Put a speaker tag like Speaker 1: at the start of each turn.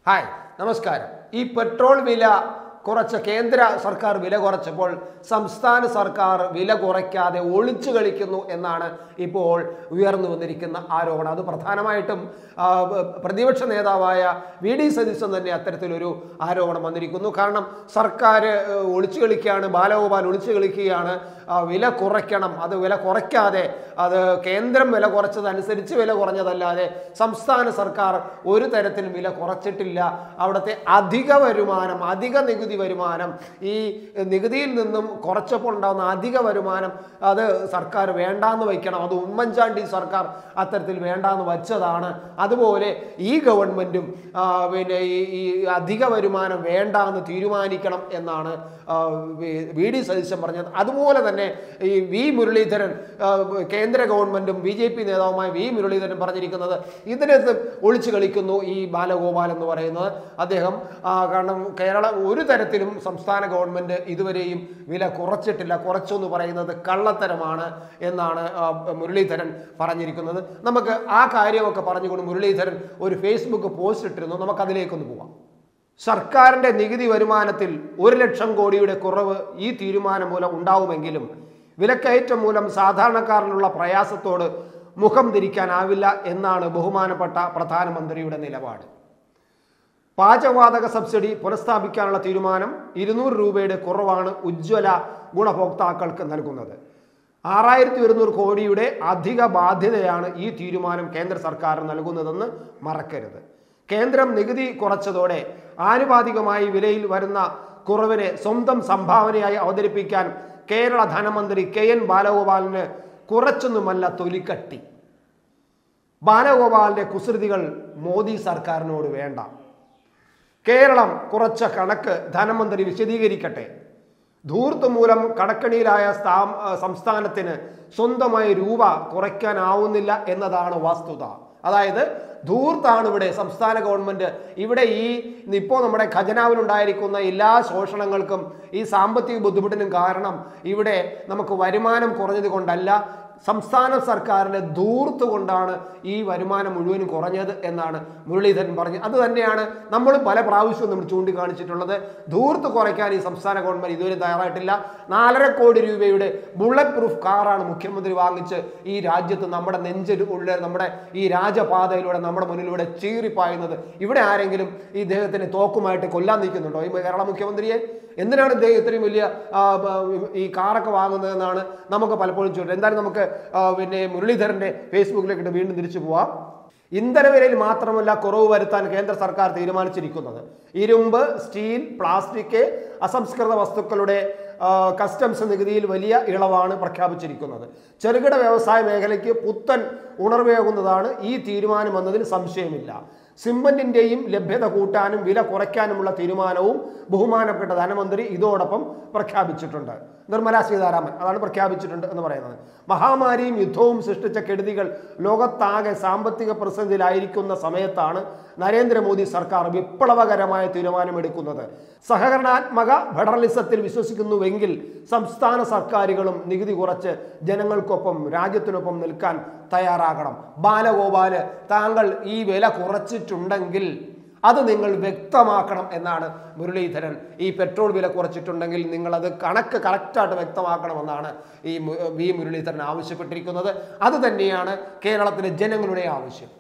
Speaker 1: hi നമസ്കാരം ഈ petrol വില കുറച്ച കേന്ദ്ര സർക്കാർ വില കുറച്ചപ്പോൾ സംസ്ഥാന സർക്കാർ വില കുറയ്ക്കാതെ ഒളിച്ചു കളിക്കുന്നു എന്നാണ് ഇപ്പോൾ ഉയർന്നു വന്നിരിക്കുന്ന ആരോപണം അത് പ്രധാനമായിട്ടും ആ, ബ- പ്രതിപക്ഷ നേതാവായ വി ഡി സതീശൻ തന്നെ അത്തരത്തിലൊരു ആരോപണം വന്നിരിക്കുന്നു കാരണം സർക്കാർ ഏഹ്, ഒളിച്ചു കളിക്കുകയാണ് ബാലഗോപാൽ ഒളിച്ചു കളിക്കുകയാണ് ആ, വില കുറയ്ക്കണം അത് വില കുറയ്ക്കാതെ അത് കേന്ദ്രം വില കുറച്ചതനുസരിച്ച് വില കുറഞ്ഞതല്ലാതെ സംസ്ഥാന സർക്കാർ ഒരു തരത്തിലും വില കുറച്ചിട്ടില്ല അവിടുത്തെ അധിക വരുമാനം അധിക നികുതി വരുമാനം ഈ നികുതിയിൽ നിന്നും കുറച്ചപ്പോൾ ഉണ്ടാകുന്ന അധിക വരുമാനം അത് സർക്കാർ വേണ്ടാന്ന് വയ്ക്കണം അത് ഉമ്മൻചാണ്ടി സർക്കാർ അത്തരത്തിൽ വേണ്ടാന്ന് വച്ചതാണ് അതുപോലെ ഈ ഗവൺമെൻറ്റും ആ, പിന്നെ ഈ ഈ അധിക വരുമാനം വേണ്ട എന്ന് തീരുമാനിക്കണം എന്നാണ് ആ, വി- വി ഡി സതീശൻ പറഞ്ഞത് അതുപോലെ തന്നെ ഈ വി മുരളീധരൻ ആ, കേന്ദ്ര ഗവൺമെന്റും ബി ജെ പി നേതാവുമായ വി മുരളീധരൻ പറഞ്ഞിരിക്കുന്നത് ഇതിനകത്ത് ഒളിച്ചു കളിക്കുന്നു ഈ ബാലഗോപാൽ എന്ന് പറയുന്നത് അദ്ദേഹം ആ, കാരണം കേരള ഒരു തരത്തിലും സംസ്ഥാന ഗവൺമെന്റ് ഇതുവരെയും വില കുറച്ചിട്ടില്ല കുറച്ചു എന്ന് പറയുന്നത് കള്ളത്തരമാണ് എന്നാണ് ആ, മുരളീധരൻ പറഞ്ഞിരിക്കുന്നത് നമുക്ക് ആ കാര്യമൊക്കെ പറഞ്ഞുകൊണ്ട് മുരളീധരൻ ഒരു ഫേസ്ബുക്ക് പോസ്റ്റ് ഇട്ടിരുന്നു നമുക്ക് അതിലേക്കൊന്ന് പോവാം സർക്കാരിന്റെ നികുതി വരുമാനത്തിൽ ഒരു ലക്ഷം കോടിയുടെ കുറവ് ഈ തീരുമാനം മൂലം ഉണ്ടാവുമെങ്കിലും വിലക്കയറ്റം മൂലം സാധാരണക്കാരനുള്ള പ്രയാസത്തോട് മുഖം തിരിക്കാനാവില്ല എന്നാണ് ബഹുമാനപ്പെട്ട പ്രധാനമന്ത്രിയുടെ നിലപാട് പാചകവാതക സബ്സിഡി പുനഃസ്ഥാപിക്കാനുള്ള തീരുമാനം ഇരുന്നൂറ് രൂപയുടെ കുറവാണ് ഉജ്ജ്വല ഗുണഭോക്താക്കൾക്ക് നൽകുന്നത് ആറായിരത്തി ഒരുന്നൂറ് കോടിയുടെ അധിക ബാധ്യതയാണ് ഈ തീരുമാനം കേന്ദ്ര സർക്കാർ നൽകുന്നതെന്ന് മറക്കരുത് കേന്ദ്രം നികുതി കുറച്ചതോടെ ആനുപാതികമായി വിലയിൽ വരുന്ന കുറവിനെ സ്വന്തം സംഭാവനയായി അവതരിപ്പിക്കാൻ കേരള ധനമന്ത്രി കെ എൻ ബാലഗോപാലിന് കുറച്ചൊന്നുമല്ല തൊലിക്കട്ടി ബാലഗോപാലിന്റെ കുസൃതികൾ മോദി സർക്കാരിനോട് വേണ്ട കേരളം കുറച്ച കണക്ക് ധനമന്ത്രി വിശദീകരിക്കട്ടെ ധൂർത്ത് മൂലം കടക്കണിയിലായ സ്ഥാ- ആ, സംസ്ഥാനത്തിന് സ്വന്തമായി രൂപ കുറയ്ക്കാനാവുന്നില്ല എന്നതാണ് വസ്തുത അതായത് ധൂർത്താണ് ഇവിടെ സംസ്ഥാന ഗവൺമെന്റ് ഇവിടെ ഈ ഇപ്പോൾ നമ്മുടെ ഖജനാവിലുണ്ടായിരിക്കുന്ന എല്ലാ ശോഷണങ്ങൾക്കും ഈ സാമ്പത്തിക ബുദ്ധിമുട്ടിനും കാരണം ഇവിടെ നമുക്ക് വരുമാനം കുറഞ്ഞത് കൊണ്ടല്ല സംസ്ഥാന സർക്കാരിന്റെ ധൂർത്ത് കൊണ്ടാണ് ഈ വരുമാനം മുഴുവനും കുറഞ്ഞത് എന്നാണ് മുരളീധരൻ പറഞ്ഞത് അത് തന്നെയാണ് നമ്മൾ പല പ്രാവശ്യവും നമ്മൾ ചൂണ്ടിക്കാണിച്ചിട്ടുള്ളത് ധൂർത്ത് കുറയ്ക്കാൻ ഈ സംസ്ഥാന ഗവൺമെന്റ് ഇതുവരെ തയ്യാറായിട്ടില്ല നാലര കോടി രൂപയുടെ ബുള്ളറ്റ് പ്രൂഫ് കാറാണ് മുഖ്യമന്ത്രി വാങ്ങിച്ച് ഈ രാജ്യത്ത് നമ്മുടെ നെഞ്ചിൽ ഉള്ള നമ്മുടെ ഈ രാജപാതയിലൂടെ നമ്മുടെ മുന്നിലൂടെ ചീറിപ്പായുന്നത് ഇവിടെ ആരെങ്കിലും ഈ ഇദ്ദേഹത്തിന് തോക്കുമായിട്ട് കൊല്ലാൻ നിൽക്കുന്നുണ്ടോ ഈ കേരള മുഖ്യമന്ത്രിയെ എന്തിനാണ് ഇദ്ദേഹം ഇത്രയും വലിയ ആ, ബ, ഈ കാറൊക്കെ വാങ്ങുന്നതെന്നാണ് നമുക്ക് പലപ്പോഴും ചോദിച്ചത് എന്തായാലും നമുക്ക് ആ, പിന്നെ മുരളീധരന്റെ ഫേസ്ബുക്കിലേക്ക് വീണ്ടും തിരിച്ചു പോവാം ഇന്ധനവിലയിൽ മാത്രമല്ല കുറവ് വരുത്താൻ കേന്ദ്ര സർക്കാർ തീരുമാനിച്ചിരിക്കുന്നത് ഇരുമ്പ് സ്റ്റീൽ പ്ലാസ്റ്റിക് അസംസ്കൃത വസ്തുക്കളുടെ ആ, കസ്റ്റംസ് നികുതിയിൽ വലിയ ഇളവാണ് പ്രഖ്യാപിച്ചിരിക്കുന്നത് ചെറുകിട വ്യവസായ മേഖലയ്ക്ക് പുത്തൻ ഉണർവേകുന്നതാണ് ഈ തീരുമാനം എന്നതിന് സംശയമില്ല സിമന്റിന്റെയും ലഭ്യത കൂട്ടാനും വില കുറയ്ക്കാനുമുള്ള തീരുമാനവും ബഹുമാനപ്പെട്ട ധനമന്ത്രി ഇതോടൊപ്പം പ്രഖ്യാപിച്ചിട്ടുണ്ട് നിർമ്മല സീതാരാമൻ അതാണ് പ്രഖ്യാപിച്ചിട്ടുണ്ട് എന്ന് പറയുന്നത് മഹാമാരിയും യുദ്ധവും സൃഷ്ടിച്ച കെടുതികൾ ലോകത്താകെ സാമ്പത്തിക പ്രതിസന്ധിയിലായിരിക്കുന്ന സമയത്താണ് നരേന്ദ്രമോദി സർക്കാർ വിപ്ലവകരമായ തീരുമാനമെടുക്കുന്നത് സഹകരണാത്മക ഫെഡറലിസത്തിൽ വിശ്വസിക്കുന്നുവെങ്കിൽ സംസ്ഥാന സർക്കാരുകളും നികുതി കുറച്ച് ജനങ്ങൾക്കൊപ്പം രാജ്യത്തിനൊപ്പം നിൽക്കാൻ തയ്യാറാകണം ബാലഗോപാല് താങ്കൾ ഈ വില കുറച്ചിട്ടുണ്ടെങ്കിൽ അത് നിങ്ങൾ വ്യക്തമാക്കണം എന്നാണ് മുരളീധരൻ ഈ പെട്രോൾ വില കുറച്ചിട്ടുണ്ടെങ്കിൽ നിങ്ങൾ അത് കണക്ക് കറക്റ്റായിട്ട് വ്യക്തമാക്കണമെന്നാണ് ഈ മു- വി മുരളീധരൻ ആവശ്യപ്പെട്ടിരിക്കുന്നത് അത് തന്നെയാണ് കേരളത്തിലെ ജനങ്ങളുടെ ആവശ്യം